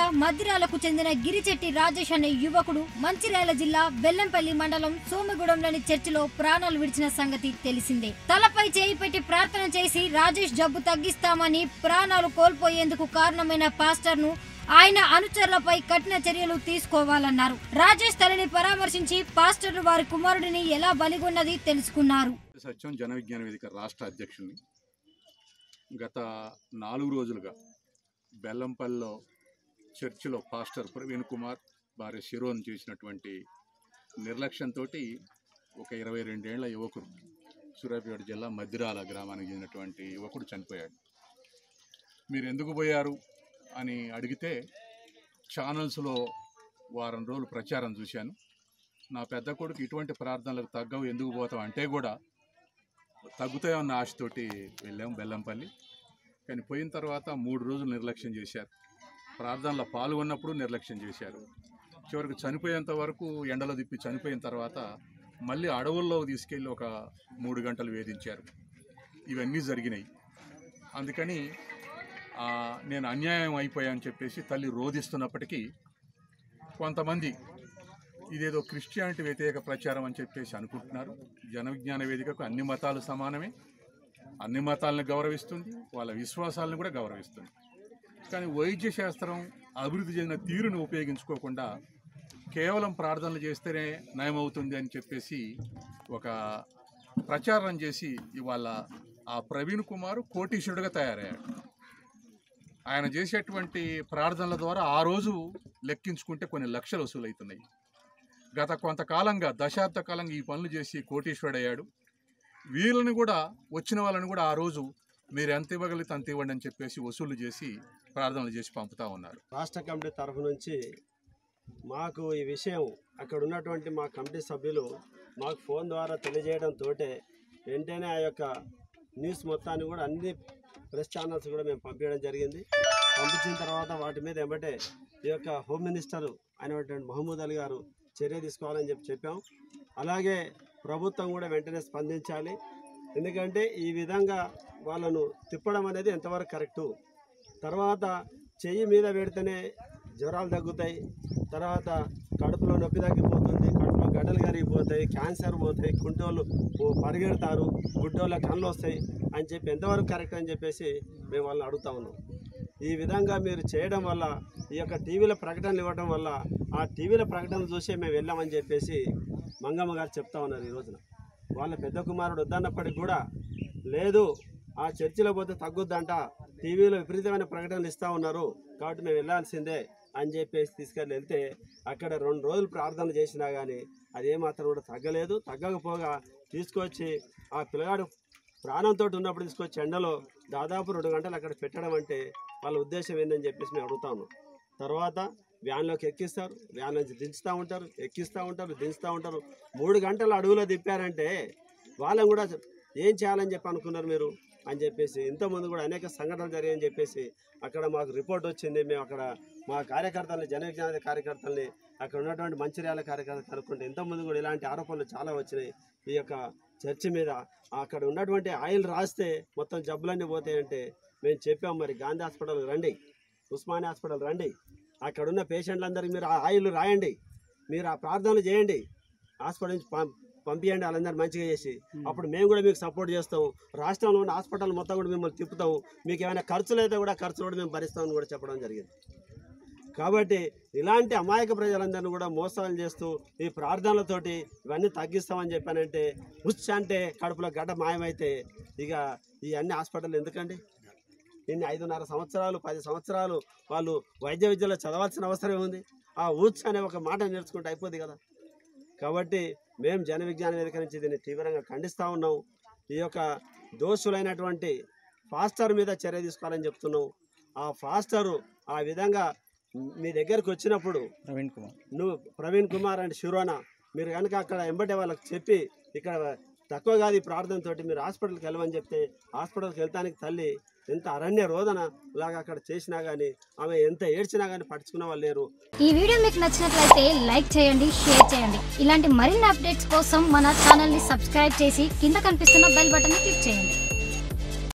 మద్దిరాలకు చెందిన గిరిచెట్టి రాజేష్ అనే యువకుడు మంచిర్యాల జిల్లా బెల్లంపల్లి మండలం సోమగూడెంలోని చర్చిలో ప్రాణాలు విడిచిన సంగతి తెలిసిందే తలపై చేయి పెట్టి ప్రార్థన చేసి రాజేష్ జబ్బు తగ్గిస్తామని ప్రాణాలు కోల్పోయేందుకు కారణమైన పాస్టర్ ను ఆయన అనుచరులపై కఠిన చర్యలు తీసుకోవాలన్నారు రాజేష్ తల్లిని పరామర్శించి పాస్టర్ వారి కుమారుడిని ఎలా బలిగొన్నది తెలుసుకున్నారు సత్యం జన విజ్ఞాన వేదిక రాష్ట్ర అధ్యక్షుడిని గత నాలుగు రోజులుగా బెల్లంపల్లిలో చర్చిలో పాస్టర్ ప్రవీణ్ కుమార్ భార్య శిరోన్ చేసినటువంటి నిర్లక్ష్యంతో ఒక ఇరవై రెండేళ్ల యువకుడు సూర్యాపేట జిల్లా మద్దిరాల గ్రామానికి చెందినటువంటి యువకుడు చనిపోయాడు మీరు ఎందుకు పోయారు అని అడిగితే ఛానల్స్లో వారం రోజులు ప్రచారం చూశాను నా పెద్ద కొడుకు ఇటువంటి ప్రార్థనలకు తగ్గవు ఎందుకు పోతాం అంటే కూడా తగ్గుతాయన్న ఆశతోటి వెళ్ళాం బెల్లంపల్లి కానీ పోయిన తర్వాత మూడు రోజులు నిర్లక్ష్యం చేశారు ప్రార్థనలో పాల్గొన్నప్పుడు నిర్లక్ష్యం చేశారు చివరికి చనిపోయేంత వరకు ఎండలో తిప్పి చనిపోయిన తర్వాత మళ్ళీ అడవుల్లో తీసుకెళ్ళి ఒక మూడు గంటలు వేధించారు ఇవన్నీ జరిగినాయి అందుకని ఆ, నేను అన్యాయం అయిపోయాని చెప్పేసి తల్లి రోధిస్తున్నప్పటికీ కొంతమంది ఇదేదో క్రిస్టియానిటీ వ్యతిరేక ప్రచారం అని చెప్పేసి అనుకుంటున్నారు జన విజ్ఞాన వేదికకు అన్ని మతాలు సమానమే అన్ని మతాలను గౌరవిస్తుంది వాళ్ళ విశ్వాసాలను కూడా గౌరవిస్తుంది కానీ వైద్య శాస్త్రం అభివృద్ధి చెందిన తీరును ఉపయోగించుకోకుండా కేవలం ప్రార్థనలు చేస్తేనే నయమవుతుంది అని చెప్పేసి ఒక ప్రచారం చేసి ఇవాళ ఆ ప్రవీణ్ కుమార్ కోటీశ్వరుడుగా తయారయ్యాడు ఆయన చేసేటువంటి ప్రార్థనల ద్వారా ఆ రోజు లెక్కించుకుంటే కొన్ని లక్షలు వసూలవుతున్నాయి గత కొంతకాలంగా దశాబ్ద కాలంగా ఈ పనులు చేసి కోటీశ్వరుడయ్యాడు వీళ్ళని కూడా వచ్చిన వాళ్ళని కూడా ఆ రోజు మీరు ఎంత ఇవ్వగలిగితే అంత ఇవ్వండి అని చెప్పేసి వసూలు చేసి ప్రార్థనలు చేసి పంపుతా ఉన్నారు రాష్ట్ర కమిటీ తరఫు నుంచి మాకు ఈ విషయం అక్కడ ఉన్నటువంటి మా కమిటీ సభ్యులు మాకు ఫోన్ ద్వారా తెలియజేయడంతో వెంటనే ఆ యొక్క న్యూస్ మొత్తాన్ని కూడా అన్ని ప్రెస్ ఛానల్స్ కూడా మేము పంపించడం జరిగింది పంపించిన తర్వాత వాటి మీద ఏమంటే ఈ యొక్క హోమ్ మినిస్టర్ అయినటువంటి మహమూద్ అలీ గారు చర్య తీసుకోవాలని చెప్పి చెప్పాం అలాగే ప్రభుత్వం కూడా వెంటనే స్పందించాలి ఎందుకంటే ఈ విధంగా వాళ్ళను తిప్పడం అనేది ఎంతవరకు కరెక్టు తర్వాత చెయ్యి మీద పెడితేనే జ్వరాలు తగ్గుతాయి తర్వాత కడుపులో నొప్పి తగ్గిపోతుంది కడుపులో గడ్డలు కరిగిపోతాయి క్యాన్సర్ పోతాయి కుంటోళ్ళు ఓ పరిగెడతారు గుడ్డోళ్ళ కళ్ళు వస్తాయి అని చెప్పి ఎంతవరకు కరెక్ట్ అని చెప్పేసి మేము వాళ్ళని అడుగుతా ఉన్నాం ఈ విధంగా మీరు చేయడం వల్ల ఈ యొక్క టీవీల ప్రకటనలు ఇవ్వడం వల్ల ఆ టీవీల ప్రకటనలు చూసే మేము వెళ్ళామని చెప్పేసి మంగమ్మ గారు చెప్తా ఉన్నారు ఈ రోజున వాళ్ళ పెద్ద కుమారుడు వద్దన్నప్పటికి కూడా లేదు ఆ చర్చిలో పోతే తగ్గుద్దంట టీవీలో విపరీతమైన ప్రకటనలు ఇస్తూ ఉన్నారు కాబట్టి మేము వెళ్ళాల్సిందే అని చెప్పేసి తీసుకెళ్ళి వెళ్తే అక్కడ రెండు రోజులు ప్రార్థన చేసినా కానీ అది ఏమాత్రం కూడా తగ్గలేదు తగ్గకపోగా తీసుకొచ్చి ఆ పిల్లగాడు ప్రాణంతో ఉన్నప్పుడు తీసుకొచ్చి ఎండలో దాదాపు రెండు గంటలు అక్కడ పెట్టడం అంటే వాళ్ళ ఉద్దేశం ఏందని చెప్పేసి మేము అడుగుతాము తర్వాత వ్యాన్లోకి ఎక్కిస్తారు వ్యాన్ నుంచి దించుతూ ఉంటారు ఎక్కిస్తూ ఉంటారు దించుతూ ఉంటారు మూడు గంటలు అడుగులో తిప్పారంటే వాళ్ళని కూడా ఏం చేయాలని చెప్పి అనుకున్నారు మీరు అని చెప్పేసి ఇంతకుముందు కూడా అనేక సంఘటనలు జరిగాయని చెప్పేసి అక్కడ మాకు రిపోర్ట్ వచ్చింది మేము అక్కడ మా కార్యకర్తల్ని జన విజ్ఞాన కార్యకర్తల్ని అక్కడ ఉన్నటువంటి మంచిర్యాల కార్యకర్తలు కనుక్కుంటే ఇంతకుముందు కూడా ఇలాంటి ఆరోపణలు చాలా వచ్చినాయి ఈ యొక్క చర్చి మీద అక్కడ ఉన్నటువంటి ఆయిల్ రాస్తే మొత్తం జబ్బులన్నీ పోతాయంటే మేము చెప్పాం మరి గాంధీ హాస్పిటల్ రండి ఉస్మానియా హాస్పిటల్ రండి అక్కడ ఉన్న పేషెంట్లందరికీ మీరు ఆ ఆయిల్ రాయండి మీరు ఆ ప్రార్థనలు చేయండి హాస్పిటల్ నుంచి పం పంపించండి వాళ్ళందరూ మంచిగా చేసి అప్పుడు మేము కూడా మీకు సపోర్ట్ చేస్తాం రాష్ట్రంలో ఉన్న హాస్పిటల్ మొత్తం కూడా మిమ్మల్ని తిప్పుతాం మీకు ఏమైనా ఖర్చులు అయితే కూడా ఖర్చులు కూడా మేము భరిస్తామని కూడా చెప్పడం జరిగింది కాబట్టి ఇలాంటి అమాయక ప్రజలందరినీ కూడా మోసాలు చేస్తూ ఈ ప్రార్థనలతోటి ఇవన్నీ తగ్గిస్తామని చెప్పానంటే ఉచ్చ అంటే కడుపులో గడ్డ మాయమైతే ఇక ఈ అన్ని హాస్పిటల్ ఎందుకండి ఇన్ని ఐదున్నర సంవత్సరాలు పది సంవత్సరాలు వాళ్ళు వైద్య విద్యలో చదవాల్సిన అవసరం ఉంది ఆ ఊచ్ అనే ఒక మాట నేర్చుకుంటే అయిపోద్ది కదా కాబట్టి మేము జన విజ్ఞాన వేదిక నుంచి దీన్ని తీవ్రంగా ఖండిస్తూ ఉన్నాం ఈ యొక్క దోషులైనటువంటి ఫాస్టర్ మీద చర్య తీసుకోవాలని చెప్తున్నాం ఆ ఫాస్టరు ఆ విధంగా మీ దగ్గరకు వచ్చినప్పుడు ప్రవీణ్ కుమార్ నువ్వు ప్రవీణ్ కుమార్ అండ్ శిరోనా మీరు కనుక అక్కడ ఎంబటే వాళ్ళకి చెప్పి ఇక్కడ తక్కువ కాదు ఈ ప్రార్థనతోటి మీరు హాస్పిటల్కి వెళ్ళమని చెప్తే హాస్పిటల్కి వెళ్తానికి తల్లి ఎంత అరణ్య రోదన లాగా అక్కడ చేసినా కానీ ఆమె ఎంత ఏడ్చినా కానీ పట్టించుకున్న వాళ్ళు లేరు ఈ వీడియో మీకు నచ్చినట్లయితే లైక్ చేయండి షేర్ చేయండి ఇలాంటి మరిన్ని అప్డేట్స్ కోసం మన ఛానల్ ని సబ్స్క్రైబ్ చేసి కింద కనిపిస్తున్న బెల్ బటన్ ని క్లిక్ చేయండి